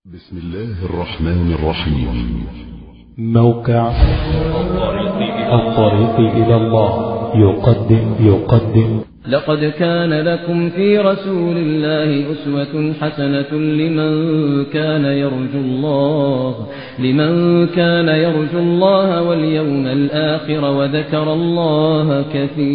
بسم الله الرحمن الرحيم موقع الطريق إلى الله يقدم يقدم لقد كان لكم في رسول الله أسوة حسنة لمن كان يرجو الله لمن كان يرجو الله واليوم الآخر وذكر الله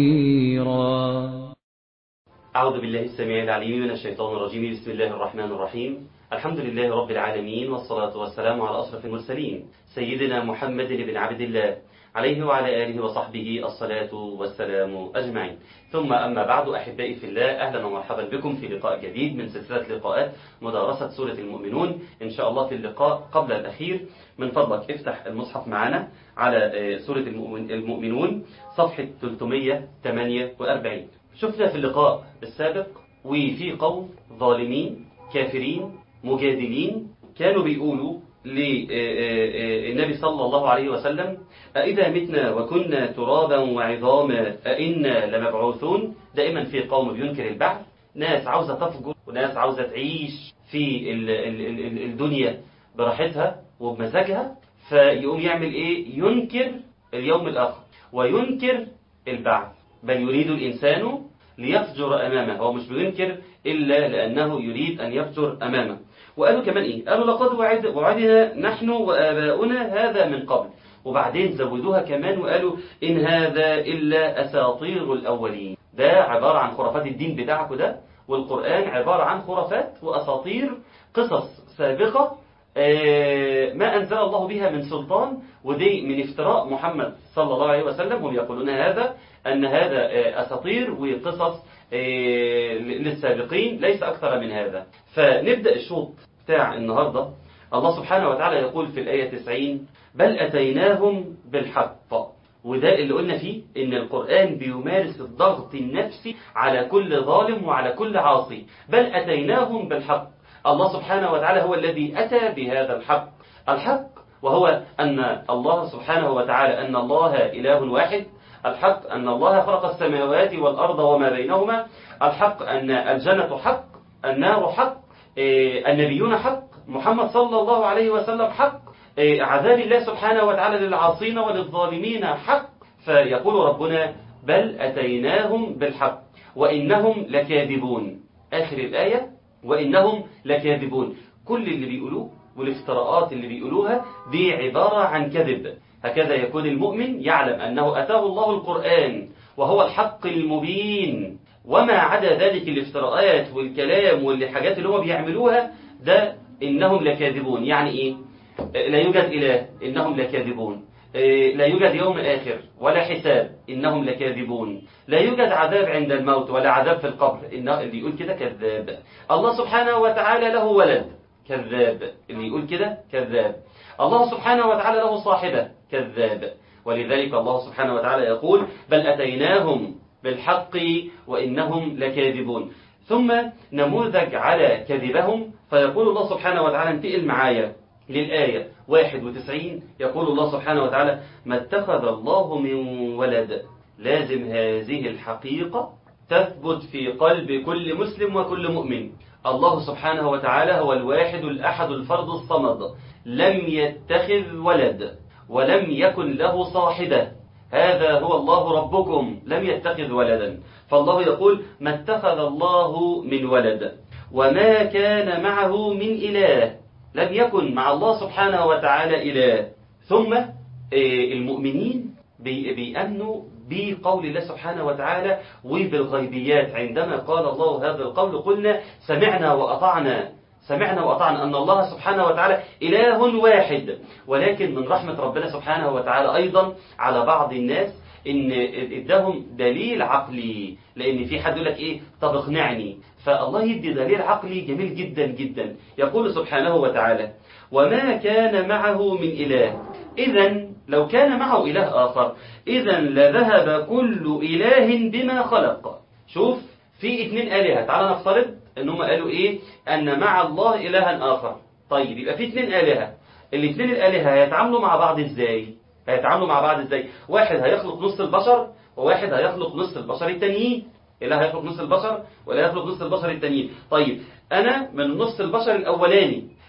كثيرا أعوذ بالله السميع العليم من الشيطان الرجيم بسم الله الرحمن الرحيم الحمد لله رب العالمين والصلاة والسلام على أشرف المرسلين سيدنا محمد بن عبد الله عليه وعلى آله وصحبه الصلاة والسلام أجمعين ثم أما بعد أحبائي في الله أهلا ومرحبا بكم في لقاء جديد من سلسلة لقاءات مدارسة سورة المؤمنون إن شاء الله في اللقاء قبل الأخير من فضلك افتح المصحف معنا على سورة المؤمنون صفحة 348 شفنا في اللقاء السابق وفي قوم ظالمين كافرين مجادلين كانوا بيقولوا للنبي صلى الله عليه وسلم أإذا متنا وكنا ترابا وعظاما أئنا لمبعوثون دائما في قوم بينكر البعث ناس عاوزة تفجر وناس عاوزة تعيش في ال ال ال الدنيا براحتها وبمزاجها فيقوم يعمل إيه ينكر اليوم الآخر وينكر البعث بل يريد الإنسان ليفجر أمامه هو مش بينكر إلا لأنه يريد أن يفجر أمامه وقالوا كمان إيه قالوا لقد وعد وعدنا نحن وآباؤنا هذا من قبل وبعدين زودوها كمان وقالوا إن هذا إلا أساطير الأولين ده عبارة عن خرافات الدين بتاعكم ده والقرآن عبارة عن خرافات وأساطير قصص سابقة ما أنزل الله بها من سلطان ودي من افتراء محمد صلى الله عليه وسلم هم يقولون هذا أن هذا أساطير وقصص للسابقين ليس أكثر من هذا فنبدأ الشوط بتاع النهاردة الله سبحانه وتعالى يقول في الآية 90 بل أتيناهم بالحق وده اللي قلنا فيه ان القرآن بيمارس الضغط النفسي على كل ظالم وعلى كل عاصي بل أتيناهم بالحق الله سبحانه وتعالى هو الذي أتى بهذا الحق الحق وهو أن الله سبحانه وتعالى أن الله إله واحد الحق أن الله خلق السماوات والأرض وما بينهما الحق أن الجنة حق النار حق النبيون حق محمد صلى الله عليه وسلم حق عذاب الله سبحانه وتعالى للعاصين وللظالمين حق فيقول ربنا بل أتيناهم بالحق وإنهم لكاذبون آخر الآية وإنهم لكاذبون كل اللي بيقولوه والافتراءات اللي بيقولوها دي عبارة عن كذب هكذا يكون المؤمن يعلم أنه أتاه الله القرآن وهو الحق المبين وما عدا ذلك الافتراءات والكلام والحاجات اللي هم بيعملوها ده إنهم لكاذبون يعني إيه لا يوجد إله إنهم لكاذبون لا يوجد يوم آخر ولا حساب إنهم لكاذبون لا يوجد عذاب عند الموت ولا عذاب في القبر إنه اللي يقول كده كذاب الله سبحانه وتعالى له ولد كذاب اللي يقول كده كذاب الله سبحانه وتعالى له صاحبة كذاب ولذلك الله سبحانه وتعالى يقول بل أتيناهم بالحق وإنهم لكاذبون ثم نموذج على كذبهم فيقول الله سبحانه وتعالى انتقل معايا للآية 91 يقول الله سبحانه وتعالى ما اتخذ الله من ولد لازم هذه الحقيقة تثبت في قلب كل مسلم وكل مؤمن الله سبحانه وتعالى هو الواحد الأحد الفرد الصمد لم يتخذ ولد ولم يكن له صاحبة هذا هو الله ربكم لم يتخذ ولدا فالله يقول ما اتخذ الله من ولد وما كان معه من إله لم يكن مع الله سبحانه وتعالى إله ثم المؤمنين بيأمنوا بقول الله سبحانه وتعالى وبالغيبيات عندما قال الله هذا القول قلنا سمعنا وأطعنا سمعنا وأطعنا أن الله سبحانه وتعالى إله واحد ولكن من رحمة ربنا سبحانه وتعالى أيضا على بعض الناس إن ادهم دليل عقلي لأن في حد يقول لك إيه طب اقنعني فالله يدي دليل عقلي جميل جدا جدا يقول سبحانه وتعالى وما كان معه من إله إذا لو كان معه إله آخر إذا لذهب كل إله بما خلق شوف في اتنين آلهة تعال نفترض ان هم قالوا إيه أن مع الله إلها آخر طيب يبقى في اتنين آلهة الاثنين الآلهة هيتعاملوا مع بعض إزاي هيتعاملوا مع بعض إزاي واحد هيخلق نص البشر وواحد هيخلق نص البشر التانيين إله هيخلق نص البشر ولا يخلق نص البشر التانيين طيب أنا من نص البشر الأولاني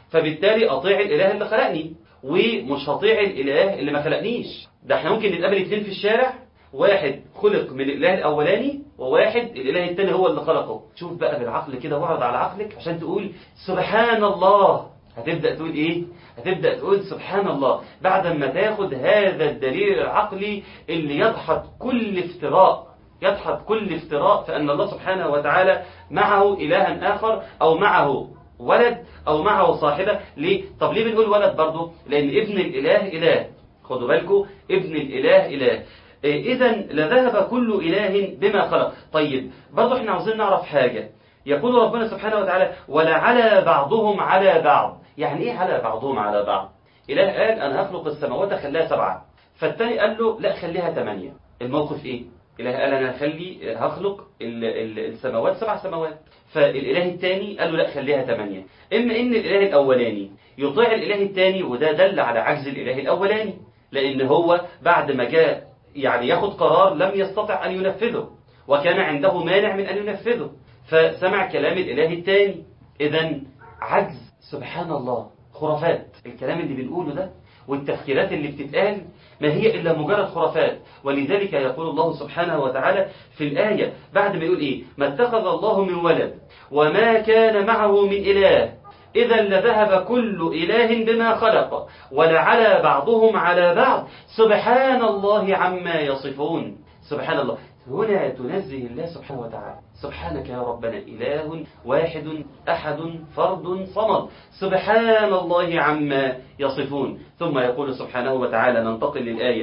فبالتالي اطيع الاله اللي خلقني ومش هطيع الاله اللي ما خلقنيش ده احنا ممكن نتقابل اتنين في الشارع واحد خلق من الاله الاولاني وواحد الاله التاني هو اللي خلقه شوف بقى بالعقل كده واعرض على عقلك عشان تقول سبحان الله هتبدأ تقول ايه هتبدأ تقول سبحان الله بعد ما تاخد هذا الدليل العقلي اللي يدحض كل افتراء يدحض كل افتراء فأن الله سبحانه وتعالى معه إلها آخر أو معه ولد أو معه صاحبة ليه؟ طب ليه بنقول ولد برضه لأن ابن الإله إله خدوا بالكم ابن الإله إله إذا لذهب كل إله بما خلق طيب برضه احنا عاوزين نعرف حاجة يقول ربنا سبحانه وتعالى ولعلى بعضهم على بعض يعني ايه على بعضهم على بعض إله قال أنا هخلق السماوات أخليها سبعة فالتاني قال له لا خليها ثمانية الموقف إيه إله قال أنا هخلي هخلق ال- ال- السماوات سبع سماوات فالإله الثاني قال له لا خليها ثمانية إما إن الإله الأولاني يطيع الإله الثاني وده دل على عجز الإله الأولاني لأن هو بعد ما جاء يعني ياخد قرار لم يستطع أن ينفذه وكان عنده مانع من أن ينفذه فسمع كلام الإله الثاني إذا عجز سبحان الله خرافات الكلام اللي بنقوله ده والتفكيرات اللي بتتقال ما هي إلا مجرد خرافات ولذلك يقول الله سبحانه وتعالى في الآية بعد ما يقول إيه ما اتخذ الله من ولد وما كان معه من إله إذا لذهب كل إله بما خلق ولعلى بعضهم على بعض سبحان الله عما يصفون سبحان الله هنا تنزه الله سبحانه وتعالى سبحانك يا ربنا إله واحد أحد فرد صمد سبحان الله عما يصفون ثم يقول سبحانه وتعالى ننتقل للآية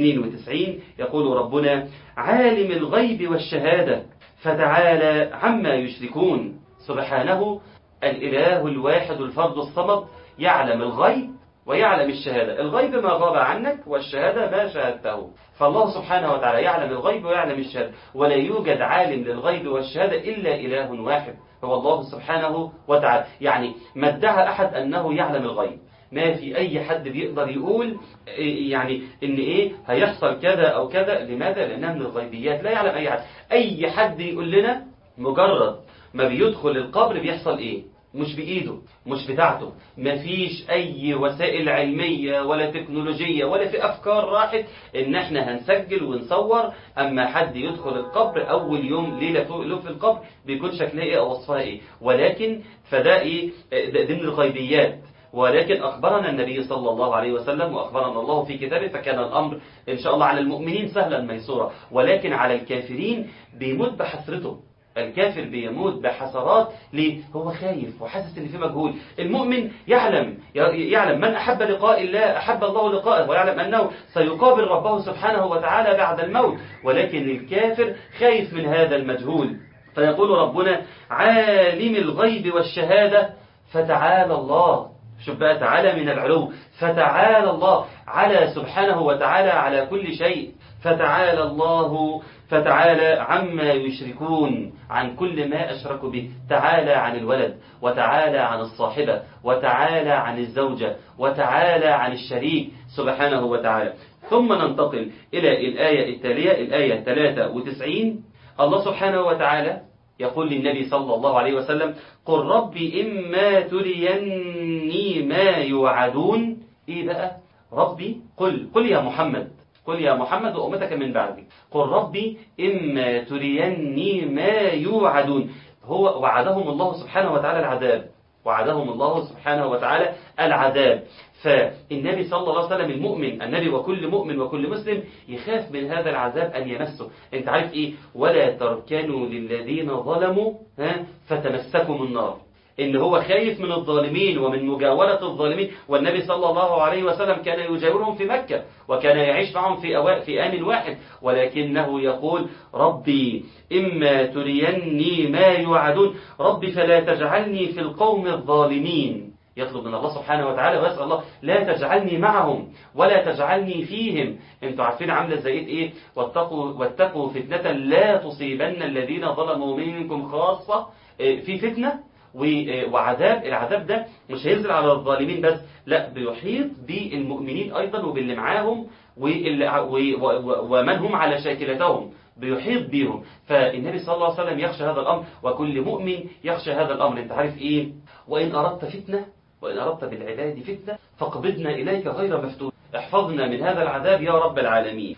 92 يقول ربنا عالم الغيب والشهادة فتعالى عما يشركون سبحانه الإله الواحد الفرد الصمد يعلم الغيب ويعلم الشهادة الغيب ما غاب عنك والشهادة ما شاهدته فالله سبحانه وتعالى يعلم الغيب ويعلم الشهادة ولا يوجد عالم للغيب والشهادة إلا إله واحد هو الله سبحانه وتعالى يعني ما ادعى أحد أنه يعلم الغيب ما في أي حد بيقدر يقول يعني إن إيه هيحصل كذا أو كذا لماذا؟ لأنها من الغيبيات لا يعلم أي حد أي حد يقول لنا مجرد ما بيدخل القبر بيحصل إيه مش بإيده مش بتاعته مفيش أي وسائل علمية ولا تكنولوجية ولا في أفكار راحت إن إحنا هنسجل ونصور أما حد يدخل القبر أول يوم ليلة فوق له في القبر بيكون شكلها إيه أو وصفها إيه ولكن فده إيه ده ده من الغيبيات ولكن أخبرنا النبي صلى الله عليه وسلم وأخبرنا الله في كتابه فكان الأمر إن شاء الله على المؤمنين سهلا ميسورا ولكن على الكافرين بيموت بحسرته الكافر بيموت بحسرات ليه؟ هو خايف وحاسس ان في مجهول المؤمن يعلم يعلم من احب لقاء الله احب الله لقاءه ويعلم انه سيقابل ربه سبحانه وتعالى بعد الموت ولكن الكافر خايف من هذا المجهول فيقول ربنا عالم الغيب والشهادة فتعالى الله شوف بقى تعالى من العلو فتعالى الله على سبحانه وتعالى على كل شيء فتعالى الله فتعالى عما يشركون عن كل ما أشركوا به تعالى عن الولد وتعالى عن الصاحبة وتعالى عن الزوجة وتعالى عن الشريك سبحانه وتعالى ثم ننتقل إلى الآية التالية الآية 93 الله سبحانه وتعالى يقول للنبي صلى الله عليه وسلم قل رب إما تريني ما يوعدون إيه بقى ربي قل قل يا محمد قل يا محمد وأمتك من بعدك قل ربي إما تريني ما يوعدون هو وعدهم الله سبحانه وتعالى العذاب وعدهم الله سبحانه وتعالى العذاب فالنبي صلى الله عليه وسلم المؤمن النبي وكل مؤمن وكل مسلم يخاف من هذا العذاب أن يمسه انت عارف ايه ولا تركنوا للذين ظلموا ها فتمسكوا النار ان هو خايف من الظالمين ومن مجاورة الظالمين والنبي صلى الله عليه وسلم كان يجاورهم في مكة وكان يعيش معهم في أوا... في آن واحد ولكنه يقول ربي إما تريني ما يوعدون ربي فلا تجعلني في القوم الظالمين يطلب من الله سبحانه وتعالى ويسأل الله لا تجعلني معهم ولا تجعلني فيهم انتوا عارفين عامله زي ايه واتقوا واتقوا فتنة لا تصيبن الذين ظلموا منكم خاصة في فتنة وعذاب العذاب ده مش هينزل على الظالمين بس لا بيحيط بالمؤمنين أيضا وباللي معاهم ومن هم على شاكلتهم بيحيط بيهم فالنبي صلى الله عليه وسلم يخشى هذا الأمر وكل مؤمن يخشى هذا الأمر انت عارف ايه وإن أردت فتنة وإن أردت بالعباد فتنة فاقبضنا إليك غير مفتون احفظنا من هذا العذاب يا رب العالمين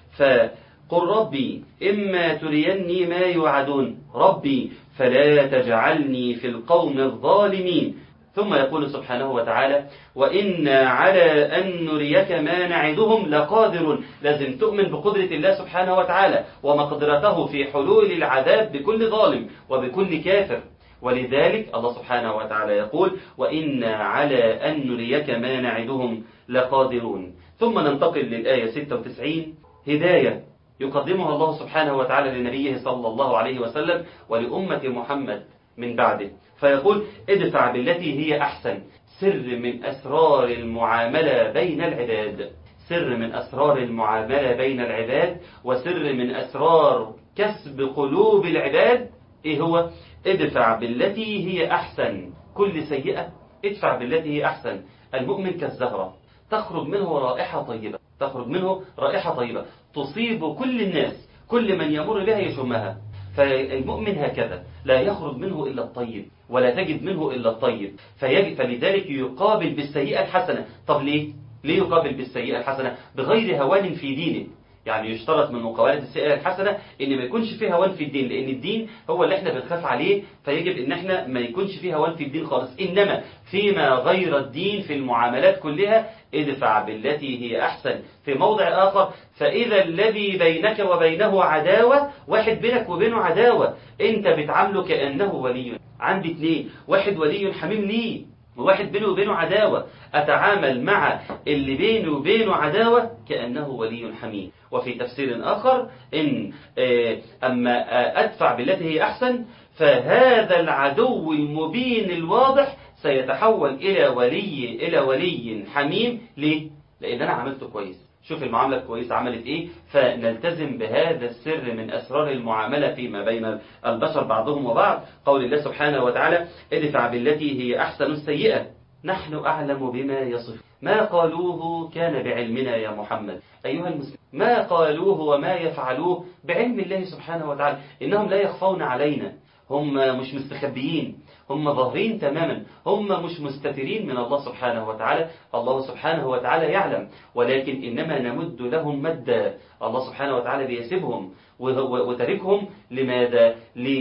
فقل ربي إما تريني ما يوعدون ربي فلا تجعلني في القوم الظالمين ثم يقول سبحانه وتعالى وإنا على أن نريك ما نعدهم لقادر لازم تؤمن بقدرة الله سبحانه وتعالى ومقدرته في حلول العذاب بكل ظالم وبكل كافر ولذلك الله سبحانه وتعالى يقول وإنا على أن نريك ما نعدهم لقادرون ثم ننتقل للآية 96 هداية يقدمها الله سبحانه وتعالى لنبيه صلى الله عليه وسلم ولأمة محمد من بعده فيقول ادفع بالتي هي أحسن سر من أسرار المعاملة بين العباد سر من أسرار المعاملة بين العباد وسر من أسرار كسب قلوب العباد إيه هو ادفع بالتي هي أحسن كل سيئة ادفع بالتي هي أحسن المؤمن كالزهرة تخرج منه رائحة طيبة تخرج منه رائحة طيبة تصيب كل الناس كل من يمر بها يشمها فالمؤمن هكذا لا يخرج منه إلا الطيب ولا تجد منه إلا الطيب فيجب فلذلك يقابل بالسيئة الحسنة طب ليه؟ ليه يقابل بالسيئة الحسنة؟ بغير هوان في دينه يعني يشترط من مقابلة السيئة الحسنة ان ما يكونش فيه هوان في الدين لان الدين هو اللي احنا بنخاف عليه فيجب ان احنا ما يكونش فيه هوان في الدين خالص انما فيما غير الدين في المعاملات كلها ادفع بالتي هي احسن في موضع اخر فاذا الذي بينك وبينه عداوة واحد بينك وبينه عداوة انت بتعامله كأنه ولي عندي اثنين واحد ولي حميم ليه وواحد بينه وبينه عداوة أتعامل مع اللي بينه وبينه عداوة كأنه ولي حميم وفي تفسير آخر إن أما أدفع بالتي هي أحسن فهذا العدو المبين الواضح سيتحول إلى ولي إلى ولي حميم ليه؟ لأن أنا عملته كويس شوف المعاملة الكويسة عملت إيه فنلتزم بهذا السر من أسرار المعاملة فيما بين البشر بعضهم وبعض قول الله سبحانه وتعالى ادفع بالتي هي أحسن السيئة نحن أعلم بما يصف ما قالوه كان بعلمنا يا محمد أيها المسلم ما قالوه وما يفعلوه بعلم الله سبحانه وتعالى إنهم لا يخفون علينا هم مش مستخبيين هم ظاهرين تماما هم مش مستترين من الله سبحانه وتعالى الله سبحانه وتعالى يعلم ولكن إنما نمد لهم مدا الله سبحانه وتعالى بيسيبهم وتركهم لماذا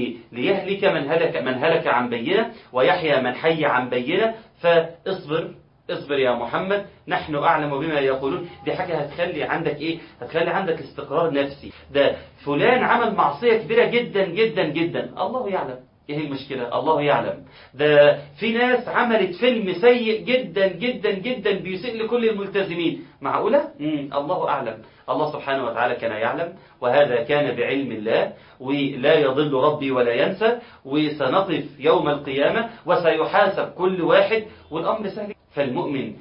ليهلك من هلك من هلك عن بينه ويحيى من حي عن بينه فاصبر اصبر يا محمد نحن أعلم بما يقولون دي حاجة هتخلي عندك إيه هتخلي عندك استقرار نفسي ده فلان عمل معصية كبيرة جدا جدا جدا الله يعلم ايه المشكلة الله يعلم ده في ناس عملت فيلم سيء جدا جدا جدا بيسيء لكل الملتزمين معقولة مم. الله أعلم الله سبحانه وتعالى كان يعلم وهذا كان بعلم الله ولا يضل ربي ولا ينسى وسنقف يوم القيامة وسيحاسب كل واحد والأمر سهل فالمؤمن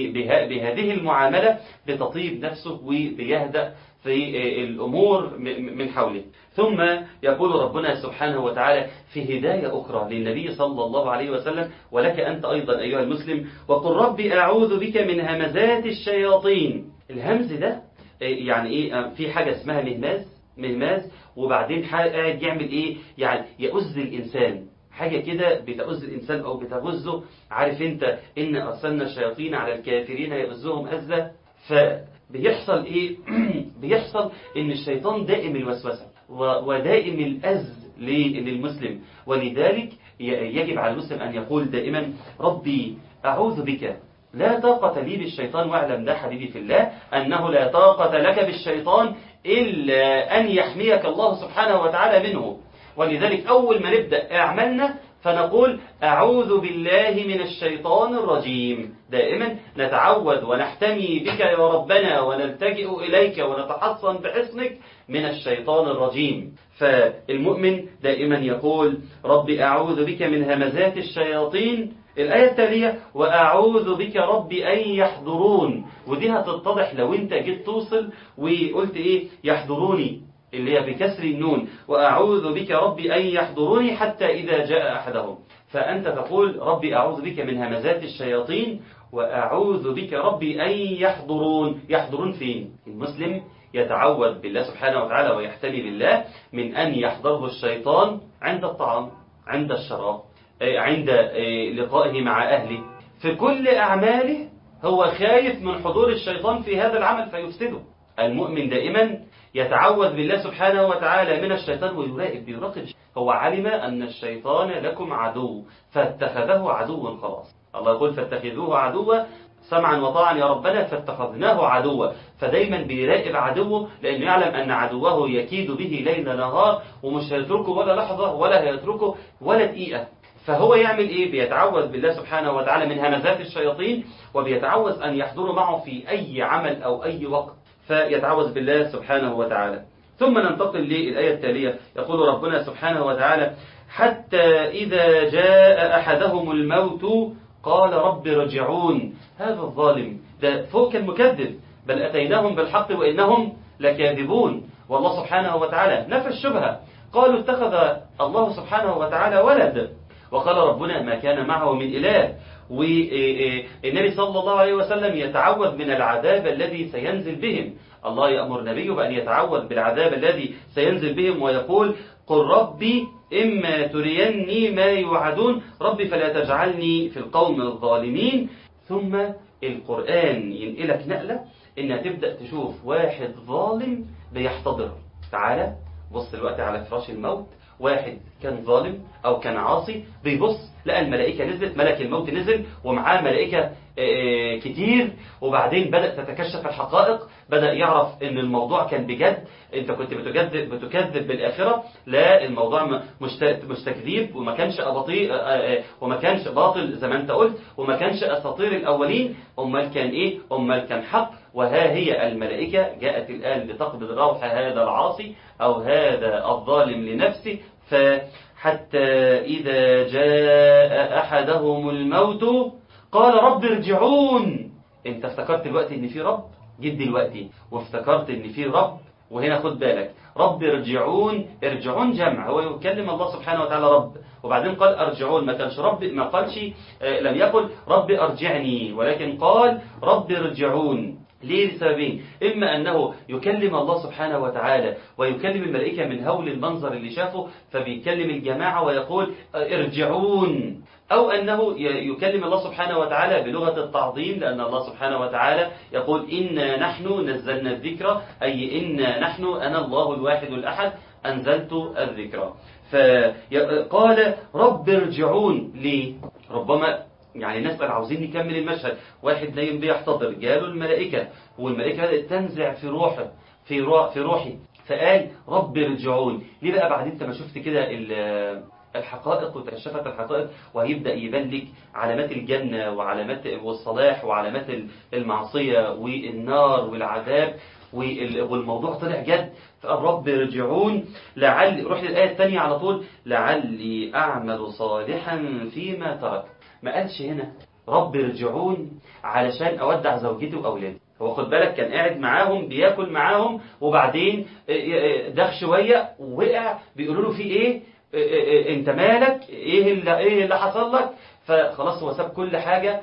بهذه المعاملة بتطيب نفسه وبيهدأ في الأمور من حوله ثم يقول ربنا سبحانه وتعالى في هداية أخرى للنبي صلى الله عليه وسلم ولك أنت أيضا أيها المسلم وقل ربي أعوذ بك من همزات الشياطين الهمز ده يعني إيه في حاجة اسمها مهماز مهماز وبعدين قاعد يعمل إيه يعني يؤذي الإنسان حاجة كده بتؤذ الإنسان أو بتغزه عارف أنت إن أرسلنا الشياطين على الكافرين يؤذهم أذى فبيحصل إيه بيحصل إن الشيطان دائم الوسوسة ودائم الأذ للمسلم ولذلك يجب على المسلم أن يقول دائما ربي أعوذ بك لا طاقة لي بالشيطان واعلم ده حبيبي في الله أنه لا طاقة لك بالشيطان إلا أن يحميك الله سبحانه وتعالى منه ولذلك أول ما نبدأ أعملنا فنقول أعوذ بالله من الشيطان الرجيم دائما نتعوذ ونحتمي بك يا ربنا ونلتجئ إليك ونتحصن بحصنك من الشيطان الرجيم فالمؤمن دائما يقول رب أعوذ بك من همزات الشياطين الآية التالية وأعوذ بك رب أن يحضرون ودي هتتضح لو انت جيت توصل وقلت ايه يحضروني اللي هي بكسر النون وأعوذ بك ربي أن يحضروني حتى إذا جاء أحدهم فأنت تقول ربي أعوذ بك من همزات الشياطين وأعوذ بك ربي أن يحضرون يحضرون فين المسلم يتعوذ بالله سبحانه وتعالى ويحتمي بالله من أن يحضره الشيطان عند الطعام عند الشراب عند لقائه مع أهله في كل أعماله هو خايف من حضور الشيطان في هذا العمل فيفسده المؤمن دائما يتعوذ بالله سبحانه وتعالى من الشيطان ويراقب بيراقب هو علم أن الشيطان لكم عدو فاتخذه عدوا خلاص الله يقول فاتخذوه عدوا سمعا وطاعا يا ربنا فاتخذناه عدوا فدايما بيراقب عدوه لأنه يعلم أن عدوه يكيد به ليل نهار ومش هيتركه ولا لحظة ولا هيتركه ولا دقيقة فهو يعمل ايه بيتعوذ بالله سبحانه وتعالى من همزات الشياطين وبيتعوذ أن يحضروا معه في أي عمل أو أي وقت فيتعوذ بالله سبحانه وتعالى ثم ننتقل للآية التالية يقول ربنا سبحانه وتعالى حتى إذا جاء أحدهم الموت قال رب رجعون هذا الظالم ده فوق كان مكذب بل أتيناهم بالحق وإنهم لكاذبون والله سبحانه وتعالى نفى الشبهة قالوا اتخذ الله سبحانه وتعالى ولد وقال ربنا ما كان معه من إله والنبي صلى الله عليه وسلم يتعوذ من العذاب الذي سينزل بهم الله يأمر نبيه بأن يتعوذ بالعذاب الذي سينزل بهم ويقول قل ربي إما تريني ما يوعدون ربي فلا تجعلني في القوم الظالمين ثم القرآن ينقلك نقلة إنها تبدأ تشوف واحد ظالم بيحتضر تعالى بص الوقت على فراش الموت واحد كان ظالم أو كان عاصي بيبص لقى الملائكة نزلت ملك الموت نزل ومعاه ملائكة كتير وبعدين بدأ تتكشف الحقائق بدأ يعرف ان الموضوع كان بجد انت كنت بتكذب, بتكذب بالآخرة لا الموضوع مش تكذيب وما كانش أبطيء وما كانش باطل زي ما انت قلت وما كانش أساطير الأولين أمال كان إيه أمال كان حق وها هي الملائكة جاءت الآن لتقبض روح هذا العاصي أو هذا الظالم لنفسه فحتى إذا جاء أحدهم الموت قال رب ارجعون انت افتكرت الوقت ان في رب جيت دلوقتي وافتكرت ان في رب وهنا خد بالك رب ارجعون ارجعون جمع هو يكلم الله سبحانه وتعالى رب وبعدين قال ارجعون ما كانش رب ما قالش لم يقل رب ارجعني ولكن قال رب ارجعون ليه لسببين إما أنه يكلم الله سبحانه وتعالى ويكلم الملائكة من هول المنظر اللي شافه فبيكلم الجماعة ويقول ارجعون أو أنه يكلم الله سبحانه وتعالى بلغة التعظيم لأن الله سبحانه وتعالى يقول إنا نحن نزلنا الذكر أي إنا نحن أنا الله الواحد الأحد أنزلت الذكر فقال رب ارجعون ليه ربما يعني الناس بقى عاوزين نكمل المشهد واحد نايم بيحتضر جاله الملائكة والملائكة بدأت تنزع في روحه في روح في روحي فقال رب ارجعون ليه بقى بعد انت ما شفت كده الحقائق وتكشفت الحقائق وهيبدأ يبان لك علامات الجنة وعلامات والصلاح وعلامات المعصية والنار والعذاب والموضوع طلع جد فقال رب ارجعون لعلي روح للآية الثانية على طول لعلي أعمل صالحا فيما تركت ما قالش هنا رب ارجعون علشان أودع زوجتي وأولادي هو خد بالك كان قاعد معاهم بياكل معاهم وبعدين دخ شوية ووقع بيقولوا له في ايه انت مالك ايه اللي, ايه اللي حصل لك فخلاص هو ساب كل حاجة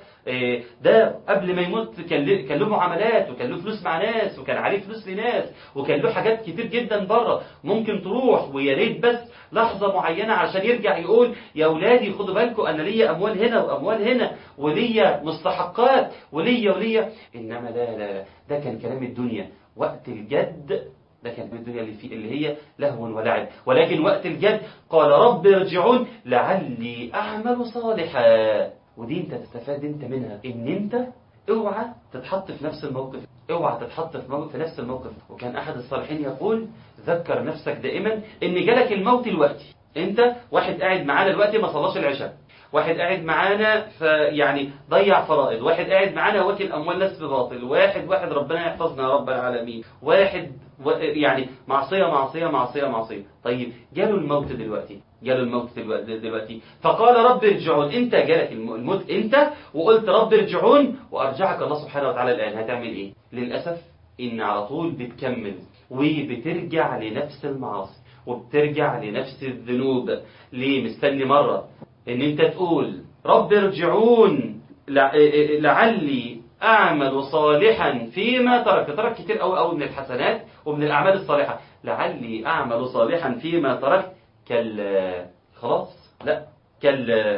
ده قبل ما يموت كان كان له معاملات وكان له فلوس مع ناس وكان عليه فلوس لناس وكان له حاجات كتير جدا بره ممكن تروح ويا ريت بس لحظة معينة عشان يرجع يقول يا أولادي خدوا بالكم أنا ليا أموال هنا وأموال هنا وليا مستحقات وليا وليا إنما لا لا ده كان كلام الدنيا وقت الجد ده كان الدنيا اللي, فيه اللي هي لهو ولعب ولكن وقت الجد قال رب ارجعون لعلي أعمل صالحا ودي انت تستفاد انت منها ان انت اوعى تتحط في نفس الموقف اوعى تتحط في, موقف في نفس الموقف وكان احد الصالحين يقول ذكر نفسك دائما ان جالك الموت الوقتي انت واحد قاعد معانا دلوقتي ما صلاش العشاء واحد قاعد معانا فيعني ضيع فرائض واحد قاعد معانا واكل اموال ناس بباطل واحد واحد ربنا يحفظنا يا رب العالمين واحد و يعني معصية معصية معصية معصية طيب جاله الموت دلوقتي جاله الموت دلوقتي, دلوقتي فقال رب ارجعون انت جالك الموت انت وقلت رب ارجعون وارجعك الله سبحانه وتعالى الان هتعمل ايه للأسف ان على طول بتكمل وبترجع لنفس المعاصي وبترجع لنفس الذنوب ليه مستني مرة ان انت تقول رب ارجعون لعلي اعمل صالحا فيما ترك ترك كتير قوي قوي من الحسنات ومن الاعمال الصالحة لعلي اعمل صالحا فيما ترك كلا خلاص لا كلا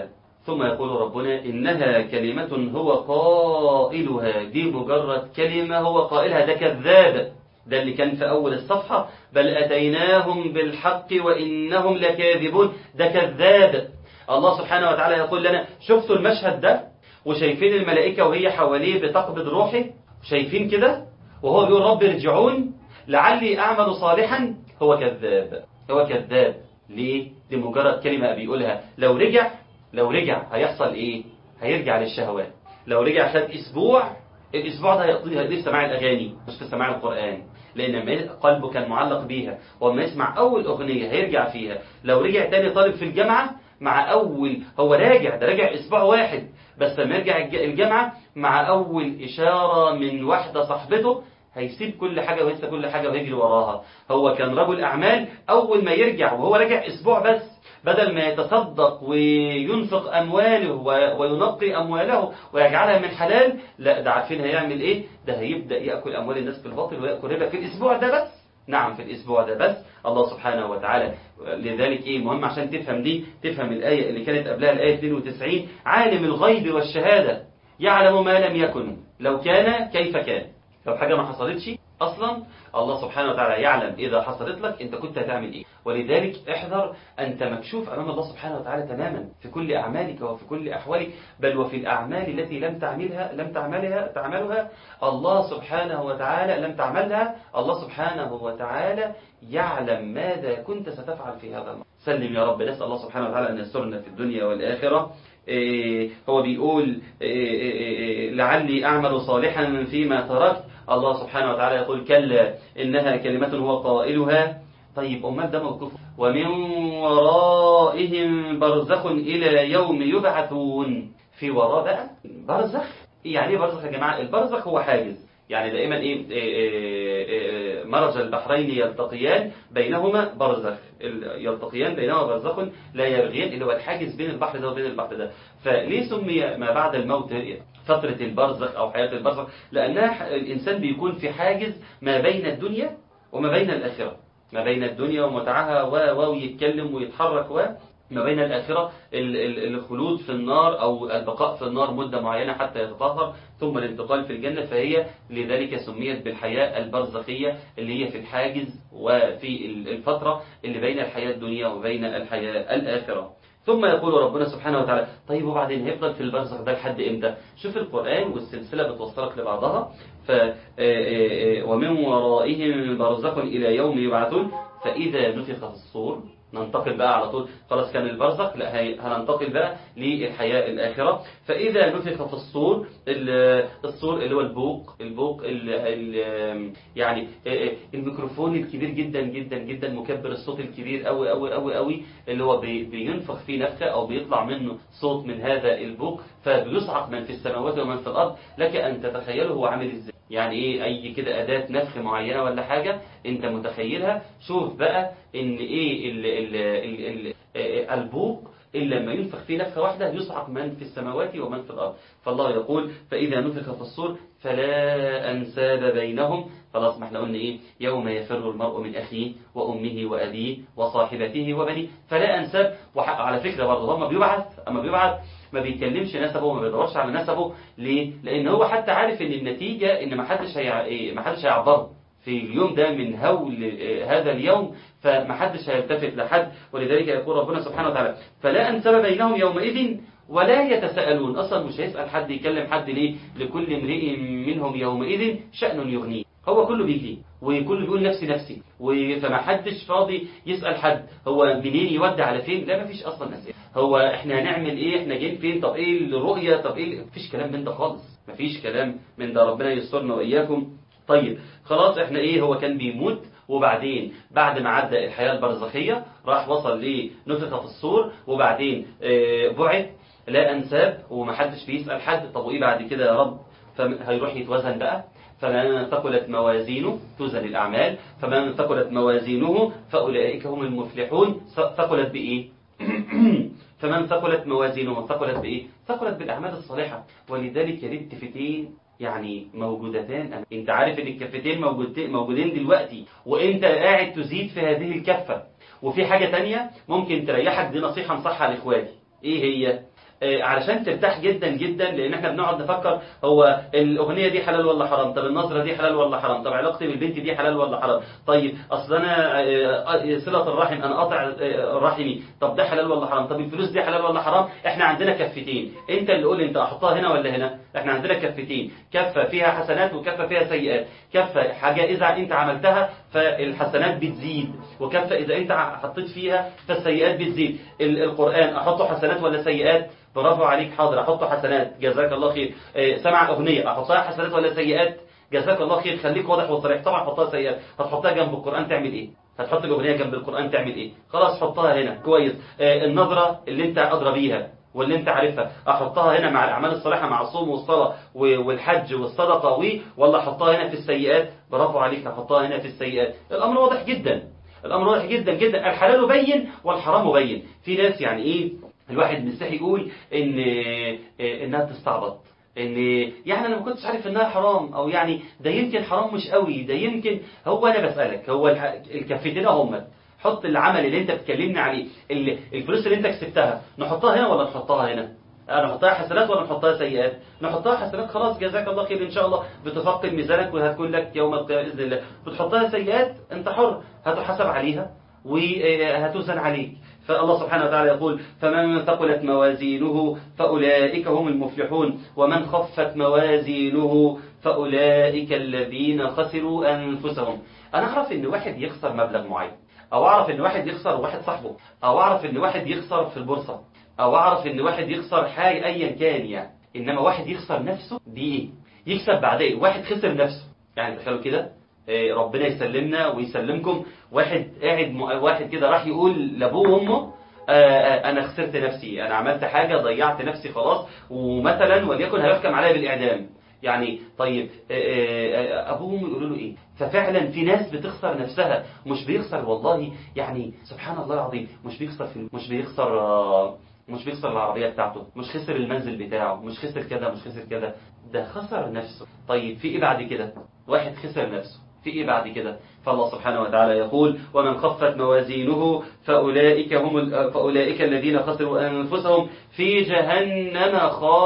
ثم يقول ربنا إنها كلمة هو قائلها دي مجرد كلمة هو قائلها ده كذاب ده اللي كان في أول الصفحة بل أتيناهم بالحق وإنهم لكاذبون ده كذاب الله سبحانه وتعالى يقول لنا شفتوا المشهد ده وشايفين الملائكة وهي حواليه بتقبض روحي شايفين كده وهو بيقول رب ارجعون لعلي أعمل صالحا هو كذاب هو كذاب ليه دي مجرد كلمة بيقولها لو رجع لو رجع هيحصل ايه هيرجع للشهوات لو رجع خد اسبوع الاسبوع ده هيقضيه هيقضيه في سماع الاغاني مش في سماع القران لان لما قلبه كان معلق بيها وما يسمع اول اغنيه هيرجع فيها لو رجع تاني طالب في الجامعه مع اول هو راجع ده راجع اسبوع واحد بس لما يرجع الج- الجامعه مع اول اشاره من واحده صاحبته هيسيب كل حاجه وينسى كل حاجه ويجري وراها هو كان رجل اعمال اول ما يرجع وهو راجع اسبوع بس بدل ما يتصدق وينفق أمواله و- وينقي أمواله ويجعلها من حلال لا ده عارفين هيعمل إيه ده هيبدأ يأكل أموال الناس بالباطل ويأكل ربا في الأسبوع ده بس نعم في الأسبوع ده بس الله سبحانه وتعالى لذلك إيه مهم عشان تفهم دي تفهم الآية اللي كانت قبلها الآية 92 عالم الغيب والشهادة يعلم ما لم يكن لو كان كيف كان لو حاجة ما حصلتش أصلا الله سبحانه وتعالى يعلم إذا حصلت لك أنت كنت هتعمل إيه ولذلك احذر أنت مكشوف أمام الله سبحانه وتعالى تماما في كل أعمالك وفي كل أحوالك بل وفي الأعمال التي لم تعملها لم تعملها تعملها الله سبحانه وتعالى لم تعملها الله سبحانه وتعالى يعلم ماذا كنت ستفعل في هذا الموضوع سلم يا رب نسأل الله سبحانه وتعالى أن يسترنا في الدنيا والآخرة إيه هو بيقول إيه إيه إيه لعلي أعمل صالحا فيما تركت الله سبحانه وتعالى يقول كلا إنها كلمة هو قائلها طيب أمال ده موقف ومن ورائهم برزخ إلى يوم يبعثون في وراء بقى برزخ يعني ايه برزخ يا جماعة البرزخ هو حاجز يعني دائما ايه, إيه, إيه, إيه مرج البحرين يلتقيان بينهما برزخ ال- يلتقيان بينهما برزخ لا يبغيان اللي هو الحاجز بين البحر ده وبين البحر ده فليه سمي ما بعد الموت فترة البرزخ أو حياة البرزخ لأنها ح- الإنسان بيكون في حاجز ما بين الدنيا وما بين الآخرة ما بين الدنيا ومتعها و و ويتكلم ويتحرك و ما بين الآخرة ال- ال- الخلود في النار أو البقاء في النار مدة معينة حتى يتطهر ثم الانتقال في الجنة فهي لذلك سميت بالحياة البرزخية اللي هي في الحاجز وفي ال- الفترة اللي بين الحياة الدنيا وبين الحياة الآخرة ثم يقول ربنا سبحانه وتعالى طيب وبعدين هيفضل في البرزخ ده لحد امتى شوف القرآن والسلسلة بتوصلك لبعضها ف آه، آه، آه، ومن ورائهم برزخ إلى يوم يبعثون فإذا نفخ في الصور ننتقل بقى على طول خلاص كان البرزخ لا هي- هننتقل بقى للحياة الآخرة فإذا نفخ في الصور ال- الصور اللي هو البوق البوق ال ال يعني الميكروفون الكبير جدا جدا جدا مكبر الصوت الكبير قوي قوي قوي قوي اللي هو بي- بينفخ فيه نفخة أو بيطلع منه صوت من هذا البوق فبيصعق من في السماوات ومن في الأرض لك أن تتخيله هو عامل ازاي يعني ايه اي كده اداة نفخ معينة ولا حاجة انت متخيلها شوف بقى ان ايه ال ال ال ال آه، البوق إلا لما ينفخ فيه نفخة واحدة يصعق من في السماوات ومن في الأرض فالله يقول فإذا نفخ في الصور فلا أنساب بينهم خلاص ما احنا قلنا إيه يوم يفر المرء من أخيه وأمه وأبيه وصاحبته وبنيه فلا أنساب وعلى فكرة برضه هو بيبعث أما بيبعث ما بيكلمش نسبه وما بيدورش على نسبه ليه؟ لأن هو حتى عارف إن النتيجة إن ما حدش هيع... إيه، ما حدش هيعبره في اليوم ده من هول آه، هذا اليوم فما حدش هيلتفت لحد ولذلك يقول ربنا سبحانه وتعالى فلا أنسب بينهم يومئذ ولا يتساءلون أصلا مش هيسأل حد يكلم حد ليه لكل امرئ منهم يومئذ شأن يغنيه هو كله بيجي وكله بيقول نفسي نفسي و- فما حدش فاضي يسأل حد هو منين يودي على فين لا مفيش أصلا أسئلة هو احنا هنعمل ايه احنا جايين فين طب ايه الرؤية طب ايه مفيش كلام من ده خالص مفيش كلام من ده ربنا يسترنا وإياكم طيب خلاص احنا ايه هو كان بيموت وبعدين بعد ما عدى الحياة البرزخية راح وصل لنفخ في الصور وبعدين آه، بعث لا أنساب ومحدش بيسأل حد طب وإيه بعد كده يا رب فهيروح يتوزن بقى فمن ثقلت موازينه توزن الأعمال فمن ثقلت موازينه فأولئك هم المفلحون ثقلت بإيه فمن ثقلت موازينه ثقلت بإيه ثقلت بالأعمال الصالحة ولذلك يا ريت كفتين يعني موجودتان انت عارف ان الكفتين موجودتين موجودين دلوقتي وانت قاعد تزيد في هذه الكفة وفي حاجة تانية ممكن تريحك دي نصيحة انصحها لاخواتي ايه هي آه، علشان ترتاح جدا جدا لان احنا بنقعد نفكر هو الاغنيه دي حلال ولا حرام طب النظره دي حلال ولا حرام طب علاقتي بالبنت دي حلال ولا حرام طيب اصل انا آه، صله الرحم انا قاطع آه، رحمي طب ده حلال ولا حرام طب الفلوس دي حلال ولا حرام احنا عندنا كفتين انت اللي قول انت احطها هنا ولا هنا احنا عندنا كفتين كفه فيها حسنات وكفه فيها سيئات كفه حاجه اذا انت عملتها فالحسنات بتزيد وكفه اذا انت حطيت فيها فالسيئات بتزيد ال- القران احطه حسنات ولا سيئات برافو عليك حاضر احطه حسنات جزاك الله خير آه، سمع اغنيه احطها حسنات ولا سيئات جزاك الله خير خليك واضح وصريح طبعا حطها سيئات هتحطها جنب القران تعمل ايه هتحط الاغنيه جنب القران تعمل ايه خلاص حطها هنا كويس آه، النظره اللي انت ادرى بيها واللي انت عارفها احطها هنا مع الاعمال الصالحه مع الصوم والصلاه و- والحج والصدقه و ولا احطها هنا في السيئات برافو عليك احطها هنا في السيئات الامر واضح جدا الامر واضح جدا جدا الحلال بين والحرام بين في ناس يعني ايه الواحد مستحي يقول ان انها بتستعبط ان يعني انا ما كنتش عارف انها حرام او يعني ده يمكن حرام مش قوي ده يمكن هو انا بسالك هو الح- الكفتين هم حط العمل اللي انت بتكلمني عليه اللي الفلوس اللي انت كسبتها نحطها هنا ولا نحطها هنا نحطها حسنات ولا نحطها سيئات نحطها حسنات خلاص جزاك الله خير ان شاء الله بتفقد ميزانك وهتكون لك يوم القيامه باذن الله بتحطها سيئات انت حر هتحاسب عليها وهتوزن عليك فالله سبحانه وتعالى يقول فمن ثقلت موازينه فأولئك هم المفلحون ومن خفت موازينه فأولئك الذين خسروا أنفسهم أنا أعرف إن واحد يخسر مبلغ معين أو أعرف إن واحد يخسر واحد صاحبه أو أعرف إن واحد يخسر في البورصة أو أعرف إن واحد يخسر حاجة أيا كان يعني إنما واحد يخسر نفسه دي إيه يكسب بعدين واحد خسر نفسه يعني تخيلوا كده إيه، ربنا يسلمنا ويسلمكم واحد قاعد م- واحد كده راح يقول لابوه وامه آه، آه، انا خسرت نفسي انا عملت حاجه ضيعت نفسي خلاص ومثلا وليكن هيحكم عليا بالاعدام يعني طيب آه، آه، ابوه وامه يقولوا له ايه ففعلا في ناس بتخسر نفسها مش بيخسر والله يعني سبحان الله العظيم مش بيخسر في مش بيخسر آه، مش بيخسر العربية بتاعته مش خسر المنزل بتاعه مش خسر كده مش خسر كده ده خسر نفسه طيب في ايه بعد كده واحد خسر نفسه في ايه بعد كده فالله سبحانه وتعالى يقول ومن خفت موازينه فأولئك هم ال- فأولئك الذين خسروا أنفسهم في جهنم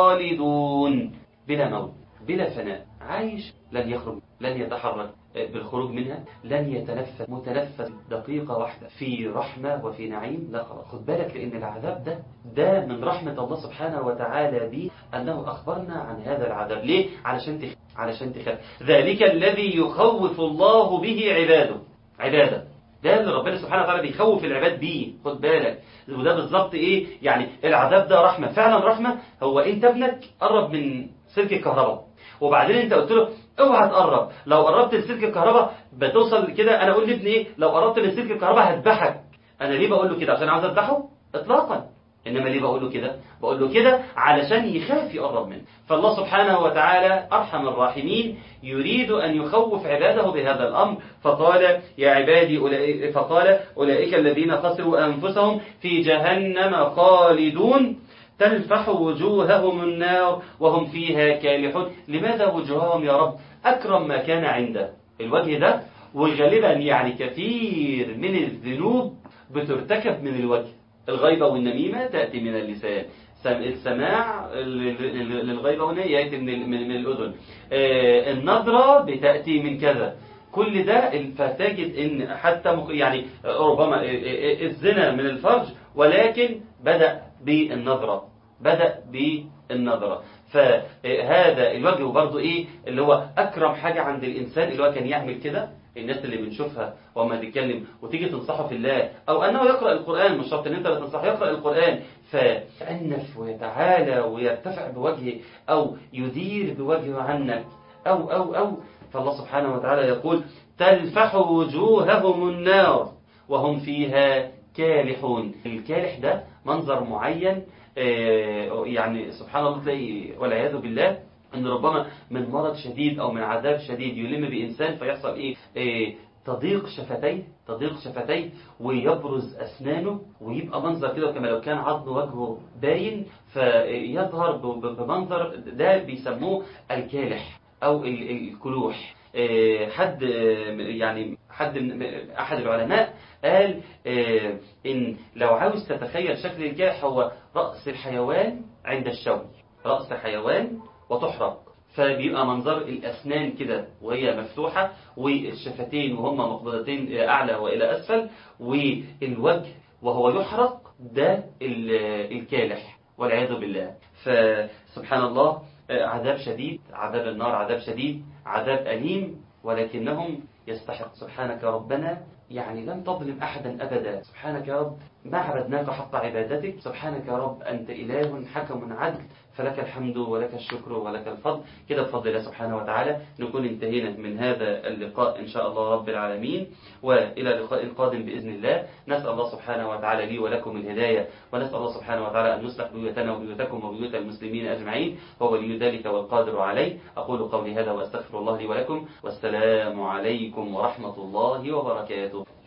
خالدون بلا موت بلا فناء عايش لن يخرج لن يتحرك بالخروج منها لن يتنفس متنفس دقيقة واحدة في رحمة وفي نعيم لا خلاص خد بالك لأن العذاب ده ده من رحمة الله سبحانه وتعالى بي أنه أخبرنا عن هذا العذاب ليه؟ علشان تخ... علشان تخاف ذلك الذي يخوف الله به عباده عباده ده اللي ربنا سبحانه وتعالى بيخوف العباد بيه خد بالك وده بالظبط ايه يعني العذاب ده رحمة فعلا رحمة هو انت ابنك قرب من سلك الكهرباء وبعدين انت قلت له اوعى تقرب لو قربت لسلك الكهرباء بتوصل كده انا اقول لابني ايه لو قربت لسلك الكهرباء هذبحك انا ليه بقول له كده عشان عاوز اذبحه اطلاقا انما ليه بقول له كده بقول له كده علشان يخاف يقرب منه فالله سبحانه وتعالى ارحم الراحمين يريد ان يخوف عباده بهذا الامر فقال يا عبادي أولئك فقال اولئك الذين خسروا انفسهم في جهنم خالدون تلفح وجوههم النار وهم فيها كالحون لماذا وجوههم يا رب أكرم ما كان عنده الوجه ده وغالبا يعني كثير من الذنوب بترتكب من الوجه الغيبة والنميمة تأتي من اللسان سم- السماع لل- للغيبة والنميمة يأتي من ال- من من الأذن آه، النظرة بتأتي من كذا كل ده فتجد ان حتى مخ- يعني ربما آه، آه، الزنا من الفرج ولكن بدأ بالنظرة بدأ بالنظرة فهذا الوجه برضو ايه اللي هو اكرم حاجة عند الانسان اللي هو كان يعمل كده الناس اللي بنشوفها وما تتكلم وتيجي تنصحه في الله او انه يقرأ القرآن مش شرط ان انت اللي تنصحه يقرأ القرآن فيأنف ويتعالى ويرتفع بوجهه او يدير بوجهه عنك او او او فالله سبحانه وتعالى يقول تلفح وجوههم النار وهم فيها كالحون الكالح ده منظر معين آه، يعني سبحان الله تلاقي والعياذ بالله ان ربما من مرض شديد او من عذاب شديد يلم بانسان فيحصل ايه آه، تضيق شفتيه تضيق شفتيه ويبرز اسنانه ويبقى منظر كده كما لو كان عظم وجهه باين فيظهر ب- ب- بمنظر ده بيسموه الكالح او ال- الكلوح آه، حد آه، يعني حد من احد العلماء قال آه، ان لو عاوز تتخيل شكل الكالح هو راس الحيوان عند الشوي رأس حيوان وتحرق فبيبقى منظر الأسنان كده وهي مفتوحة والشفتين وهم مقبضتين أعلى وإلى أسفل والوجه وهو يحرق ده الكالح والعياذ بالله فسبحان الله عذاب شديد عذاب النار عذاب شديد عذاب أليم ولكنهم يستحق سبحانك يا ربنا يعني لم تظلم أحدا أبدا سبحانك يا رب ما عبدناك حق عبادتك سبحانك يا رب أنت إله حكم عدل فلك الحمد ولك الشكر ولك الفضل كده بفضل الله سبحانه وتعالى نكون انتهينا من هذا اللقاء إن شاء الله رب العالمين وإلى لقاء قادم بإذن الله نسأل الله سبحانه وتعالى لي ولكم الهداية ونسأل الله سبحانه وتعالى أن يصلح بيوتنا وبيوتكم وبيوت المسلمين أجمعين هو ولي ذلك والقادر عليه أقول قولي هذا وأستغفر الله لي ولكم والسلام عليكم ورحمة الله وبركاته